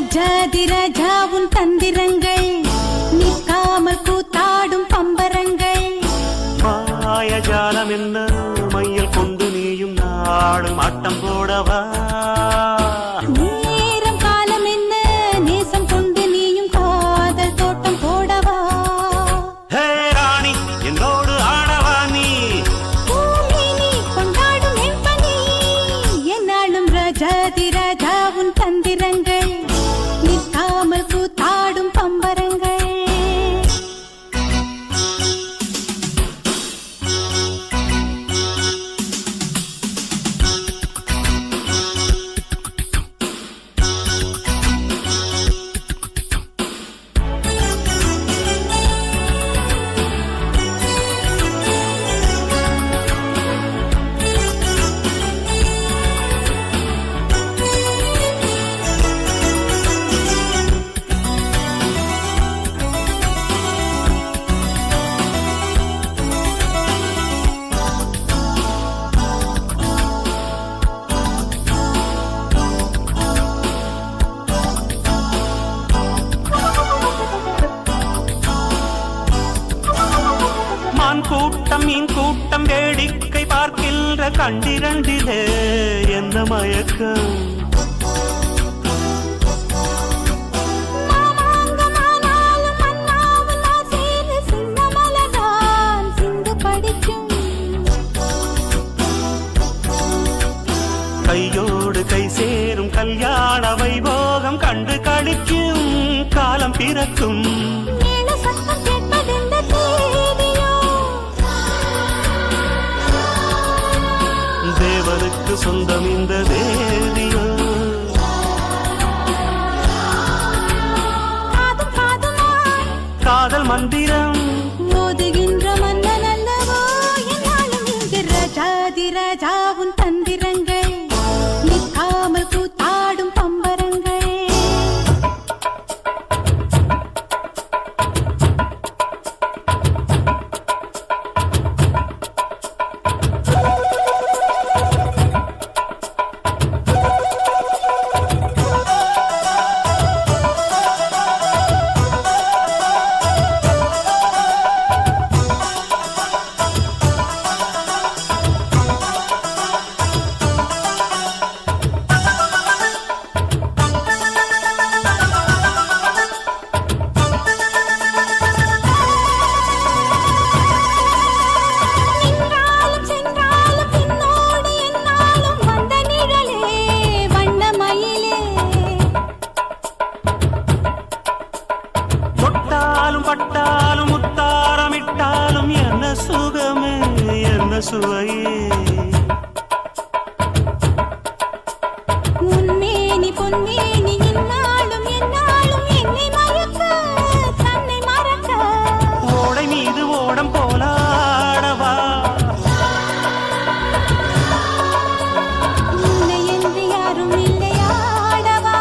ராஜாதி ராஜா உன் தந்திரங்கள் நிற்காமல் கூத்தாடும் பம்பரங்கள் மாயஜாலம் என்ன மையல் கொண்டு நீயும் நாடும் ஆட்டம் போடவா நேரம் காலம் என்ன நேசம் கொண்டு நீயும் காதல் தோட்டம் போடவா ஹே ராணி என்னோடு ஆடவா நீ பூமேனி கொண்டாடும் என் பணி என்னாலும் ராஜாதி ராஜா உன் தந்திரங்கள் நிற்காமல் கூத்தாடும் பம்பரங்கள் மான் கூட்டம் மீன் கூட்டம் வேடிக்கை பார்க்கின்ற கண்டிரண்டிலே என்ன மயக்கம் மாமாங்கமானாலும் மன்னாவும் நான் சேர்ந்து சின்னமலதான் சிந்து படிக்கும் கையோடு கை சேரும் கல்யாண வைபோகம் கண்டு கழிக்கும் காலம் பிறக்கும் மேல சத்தம் கேட்பதெந்த தேதியோ தேவனுக்கு சொந்தம் இந்த தேதியோ காதும் காதுமாய் காதல் மந்திரம் மோதுகின்ற மன்னன் அல்லவோ என்னாலும் இங்கு ராஜாதி ராஜா உன் தந்திரங்கள் நிற்காமல் கூத்தாடும் பம்பரங்கள் நின்றாலும் சென்றாலும் பின்னோடு என்னாலும் வந்த நிழலே வண்ணமயிலே தொட்டாலும் பட்டாலும் முத்தாரமிட்டாலும் என்ன சுகமே என்ன சுவையே உன்மேனி பொன்மேனி இந்நாளும் என்னாலும் என்னை மயக்க தன்னை மறக்க ஓடை மீது ஓடம் போலாடவா உன்னை என்று யாரும் இல்லையாடவா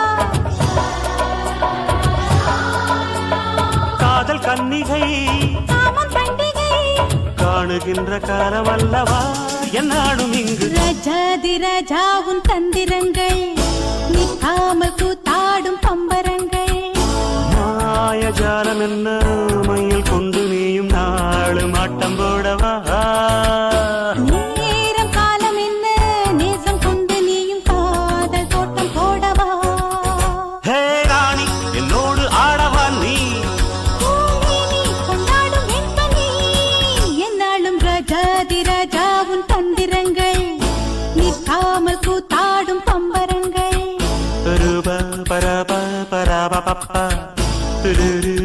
காதல் கன்னிகை காமம் பண்டிகை காணுகின்ற காலம் அல்லவா என்னாடும் இங்கு ரஜாதி ராஜா உன் தந்திரங்கள் நிற்காமல் கூத்தாடும் பம்பரங்கள் மாயஜாலம் என்ன மையில் கொண்டு நீயும் நாளும் ஆட்டம் போடவா நேரம் காலம் என்ன நேசம் கொண்டு நீயும் காதல் தோட்டம் போடவா ஹே ராணி என்னோடு ஆடவா நீ பூமேனி கொண்டாடும் என் பணி என்னாலும் ராஜாதி ராஜா உன் தந்திரங்கள் நிற்காமல் கூத்தாடும் பம்பரங்கள் ரூப பரப பரப பப்பா துருரு